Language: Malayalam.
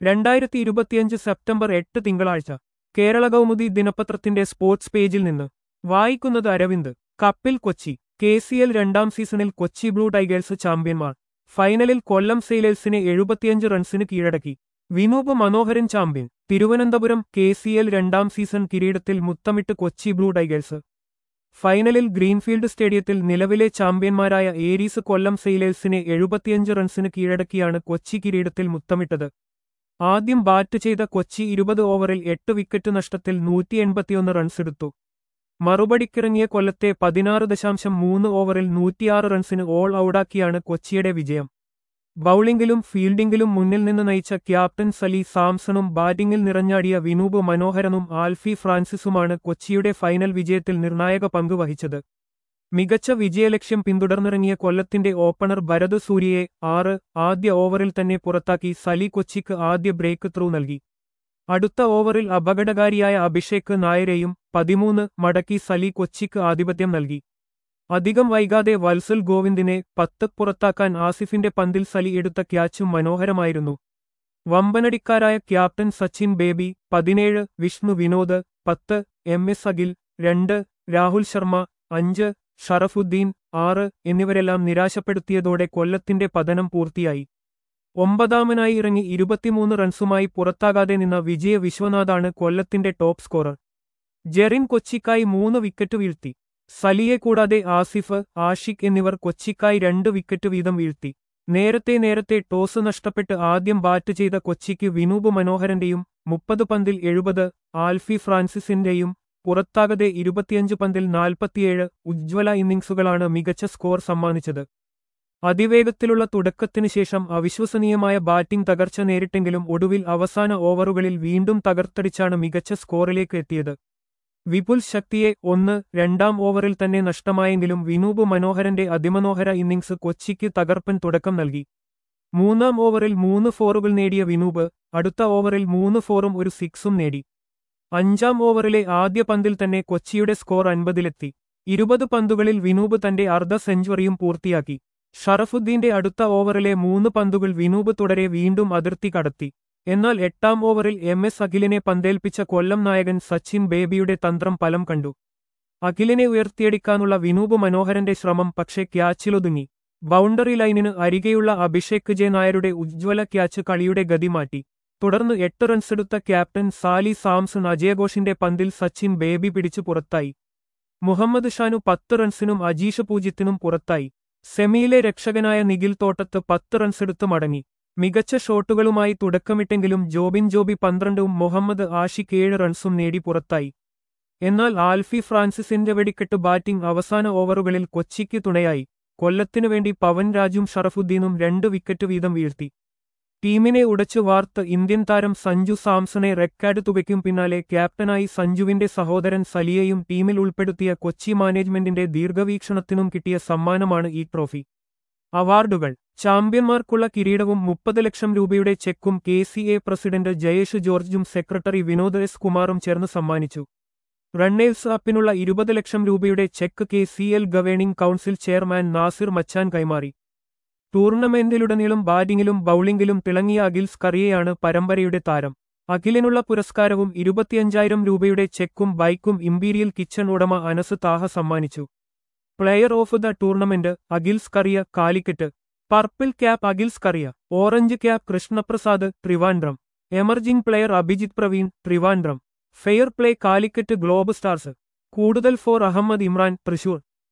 രണ്ടായിരത്തി ഇരുപത്തിയഞ്ച് സെപ്റ്റംബർ എട്ട് തിങ്കളാഴ്ച കേരള കൗമുദി ദിനപത്രത്തിന്റെ സ്പോർട്സ് പേജിൽ നിന്ന് വായിക്കുന്നത് അരവിന്ദ് കപ്പിൽ കൊച്ചി കെ സി എൽ രണ്ടാം സീസണിൽ കൊച്ചി ബ്ലൂ ടൈഗേഴ്സ് ചാമ്പ്യന്മാർ ഫൈനലിൽ കൊല്ലം സെയിലേഴ്സിനെ എഴുപത്തിയഞ്ച് റൺസിന് കീഴടക്കി Vinoop Manoharan champion Thiruvananthapuram K C L രണ്ടാം സീസൺ കിരീടത്തിൽ മുത്തമിട്ട് കൊച്ചി ബ്ലൂ ടൈഗേഴ്സ് ഫൈനലിൽ ഗ്രീൻഫീൽഡ് സ്റ്റേഡിയത്തിൽ നിലവിലെ ചാമ്പ്യന്മാരായ ഏരീസ് കൊല്ലം സെയിലേഴ്സിനെ എഴുപത്തിയഞ്ച് റൺസിന് കീഴടക്കിയാണ് കൊച്ചി കിരീടത്തിൽ മുത്തമിട്ടത് ആദ്യം ബാറ്റ് ചെയ്ത കൊച്ചി ഇരുപത് ഓവറിൽ എട്ട് വിക്കറ്റ് നഷ്ടത്തിൽ നൂറ്റി എൺപത്തിയൊന്ന് റൺസെടുത്തു മറുപടിക്കിറങ്ങിയ കൊല്ലത്തെ പതിനാറ് ദശാംശം മൂന്ന് ഓവറിൽ നൂറ്റിയാറ് റൺസിന് ഓൾ ഔട്ടാക്കിയാണ് കൊച്ചിയുടെ വിജയം ബൌളിംഗിലും ഫീൽഡിംഗിലും മുന്നിൽ നിന്ന് നയിച്ച ക്യാപ്റ്റൻ സലി സാംസണും ബാറ്റിംഗിൽ നിറഞ്ഞാടിയ വിനൂപ് മനോഹരനും ആൽഫി ഫ്രാൻസിസുമാണ് കൊച്ചിയുടെ ഫൈനൽ വിജയത്തിൽ നിർണായക പങ്ക് വഹിച്ചത് മികച്ച വിജയലക്ഷ്യം പിന്തുടർന്നിറങ്ങിയ കൊല്ലത്തിന്റെ ഓപ്പണർ ഭരത് സൂര്യയെ ആറ് ആദ്യ ഓവറിൽ തന്നെ പുറത്താക്കി സലി കൊച്ചിക്ക് ആദ്യ ബ്രേക്ക് ത്രൂ നൽകി അടുത്ത ഓവറിൽ അപകടകാരിയായ അഭിഷേക് നായരെയും പതിമൂന്ന് മടക്കി സലി കൊച്ചിക്ക് ആധിപത്യം നൽകി അധികം വൈകാതെ വത്സൽ ഗോവിന്ദിനെ പത്ത് പുറത്താക്കാൻ ആസിഫിന്റെ പന്തിൽ സലി എടുത്ത ക്യാച്ചും മനോഹരമായിരുന്നു വമ്പനടിക്കാരായ ക്യാപ്റ്റൻ സച്ചിൻ ബേബി പതിനേഴ് വിഷ്ണു വിനോദ് പത്ത് എം എസ് അഖിൽ രണ്ട് രാഹുൽ ശർമ്മ അഞ്ച് ഷറഫുദ്ദീൻ ആറ് എന്നിവരെല്ലാം നിരാശപ്പെടുത്തിയതോടെ കൊല്ലത്തിന്റെ പതനം പൂർത്തിയായി ഒമ്പതാമനായി ഇറങ്ങി ഇരുപത്തിമൂന്ന് റൺസുമായി പുറത്താകാതെ നിന്ന വിജയ വിശ്വനാഥാണ് കൊല്ലത്തിന്റെ ടോപ്പ് സ്കോറർ ജെറിൻ കൊച്ചിക്കായി മൂന്ന് വിക്കറ്റ് വീഴ്ത്തി സലിയെ കൂടാതെ ആസിഫ് ആഷിഖ് എന്നിവർ കൊച്ചിക്കായി രണ്ട് വിക്കറ്റ് വീതം വീഴ്ത്തി നേരത്തെ നേരത്തെ ടോസ് നഷ്ടപ്പെട്ട് ആദ്യം ബാറ്റ് ചെയ്ത കൊച്ചിക്ക് വിനൂപ് മനോഹരന്റെയും മുപ്പത് പന്തിൽ എഴുപത് ആൽഫി ഫ്രാൻസിസിന്റെയും പുറത്താകതെ ഇരുപത്തിയഞ്ച് പന്തിൽ നാൽപ്പത്തിയേഴ് ഉജ്ജ്വല ഇന്നിംഗ്സുകളാണ് മികച്ച സ്കോർ സമ്മാനിച്ചത് അതിവേഗത്തിലുള്ള തുടക്കത്തിനു ശേഷം അവിശ്വസനീയമായ ബാറ്റിംഗ് തകർച്ച നേരിട്ടെങ്കിലും ഒടുവിൽ അവസാന ഓവറുകളിൽ വീണ്ടും തകർത്തടിച്ചാണ് മികച്ച സ്കോറിലേക്ക് എത്തിയത് വിപുൽ ശക്തിയെ ഒന്ന് രണ്ടാം ഓവറിൽ തന്നെ നഷ്ടമായെങ്കിലും വിനൂപ് മനോഹരന്റെ അതിമനോഹര ഇന്നിംഗ്സ് കൊച്ചിക്ക് തകർപ്പൻ തുടക്കം നൽകി മൂന്നാം ഓവറിൽ മൂന്ന് ഫോറുകൾ നേടിയ വിനൂപ് അടുത്ത ഓവറിൽ മൂന്ന് ഫോറും ഒരു സിക്സും നേടി അഞ്ചാം ഓവറിലെ ആദ്യ പന്തിൽ തന്നെ കൊച്ചിയുടെ സ്കോർ അൻപതിലെത്തി ഇരുപത് പന്തുകളിൽ വിനൂപ് തന്റെ അർദ്ധ സെഞ്ചുറിയും പൂർത്തിയാക്കി ഷറഫുദ്ദീന്റെ അടുത്ത ഓവറിലെ മൂന്ന് പന്തുകൾ വിനൂപ് തുടരെ വീണ്ടും അതിർത്തി കടത്തി എന്നാൽ എട്ടാം ഓവറിൽ എം എസ് അഖിലിനെ പന്തേൽപ്പിച്ച കൊല്ലം നായകൻ സച്ചിൻ ബേബിയുടെ തന്ത്രം ഫലം കണ്ടു അഖിലിനെ ഉയർത്തിയടിക്കാനുള്ള വിനൂപ് മനോഹരന്റെ ശ്രമം പക്ഷേ ക്യാച്ചിലൊതുങ്ങി ബൗണ്ടറി ലൈനിന് അരികെയുള്ള അഭിഷേക് ജെ നായരുടെ ഉജ്ജ്വല ക്യാച്ച് കളിയുടെ ഗതി മാറ്റി തുടർന്ന് എട്ട് റൺസെടുത്ത ക്യാപ്റ്റൻ സാലി സാംസൺ അജയഘോഷിന്റെ പന്തിൽ സച്ചിൻ ബേബി പിടിച്ചു പുറത്തായി മുഹമ്മദ് ഷാനു പത്ത് റൺസിനും അജീഷ് പൂജ്യത്തിനും പുറത്തായി സെമിയിലെ രക്ഷകനായ നിഖിൽ തോട്ടത്ത് പത്ത് റൺസെടുത്ത് മടങ്ങി മികച്ച ഷോട്ടുകളുമായി തുടക്കമിട്ടെങ്കിലും ജോബിൻ ജോബി പന്ത്രണ്ടും മുഹമ്മദ് ആഷിഖ് ഏഴ് റൺസും നേടി പുറത്തായി എന്നാൽ ആൽഫി ഫ്രാൻസിസിന്റെ വെടിക്കെട്ട് ബാറ്റിംഗ് അവസാന ഓവറുകളിൽ കൊച്ചിക്ക് തുണയായി കൊല്ലത്തിനു വേണ്ടി പവൻ രാജും ഷറഫുദ്ദീനും രണ്ട് വിക്കറ്റ് വീതം വീഴ്ത്തി ടീമിനെ ഉടച്ചു വാർത്ത് ഇന്ത്യൻ താരം സഞ്ജു സാംസണെ റെക്കാർഡ് തുകയ്ക്കും പിന്നാലെ ക്യാപ്റ്റനായി സഞ്ജുവിന്റെ സഹോദരൻ സലിയെയും ടീമിൽ ഉൾപ്പെടുത്തിയ കൊച്ചി മാനേജ്മെന്റിന്റെ ദീർഘവീക്ഷണത്തിനും കിട്ടിയ സമ്മാനമാണ് ഈ ട്രോഫി അവാർഡുകൾ ചാമ്പ്യന്മാർക്കുള്ള കിരീടവും മുപ്പത് ലക്ഷം രൂപയുടെ ചെക്കും K C A president Jayesh ജോർജും സെക്രട്ടറി വിനോദ് എസ് കുമാറും ചേർന്ന് സമ്മാനിച്ചു റണ്ണേഴ്സ് അപ്പിനുള്ള ഇരുപത് ലക്ഷം രൂപയുടെ cheque K C L governing council chairman Nasir Machan കൈമാറി ടൂർണമെന്റിലുടനീളം ബാറ്റിംഗിലും ബൌളിംഗിലും തിളങ്ങിയ അഖിൽ സ്കറിയയാണ് പരമ്പരയുടെ താരം അഖിലിനുള്ള പുരസ്കാരവും ഇരുപത്തിയഞ്ചായിരം രൂപയുടെ ചെക്കും ബൈക്കും ഇമ്പീരിയൽ കിച്ചൺ ഉടമ അനസ് താഹ സമ്മാനിച്ചു player of the tournament Akhil Scaria Calicut purple cap Akhil Scaria orange cap Krishnaprasad Trivandrum emerging player Abhijith Praveen Trivandrum fair play Calicut Globe Stars കൂടുതൽ ഫോർ അഹമ്മദ് ഇമ്രാൻ തൃശൂർ